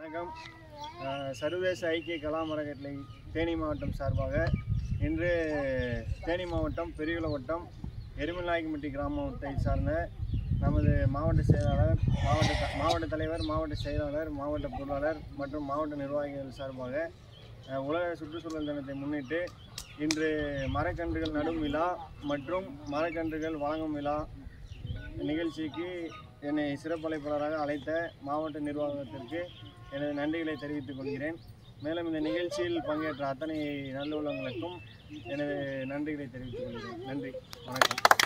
வணக்கம் அஹ், சர்வதேச ஐக்கிய கலாம் அறக்கட்டளை தேனி மாவட்டம் சார்பாக இன்று தேனி மாவட்டம் பெரியகுள வட்டம் எருமநாயக்கம்பட்டி கிராமத்தை சார்ந்த நமது மாவட்ட செயலாளர் மாவட்ட த- மாவட்ட தலைவர் மாவட்ட செயலாளர் மாவட்ட பொருளாளர் மற்றும் மாவட்ட நிர்வாகிகள் சார்பாக அஹ், உலக சுற்றுச்சூழல் தினத்தை முன்னிட்டு இன்று மரக்கன்றுகள் நடும் விழா மற்றும் மரக்கன்றுகள் வழங்கும் விழா நிகழ்ச்சிக்கு என்னை சிறப்பழைப்பாளராக அழைத்த மாவட்ட நிர்வாகத்திற்கு எனது நன்றிகளை தெரிவித்துக் கொள்கிறேன் மேலும் இந்த நிகழ்ச்சியில் பங்கேற்ற அத்தனை நல்லுள்ளங்களுக்கும் எனது நன்றிகளை தெரிவித்துக் கொள்கிறேன் நன்றி வணக்கம்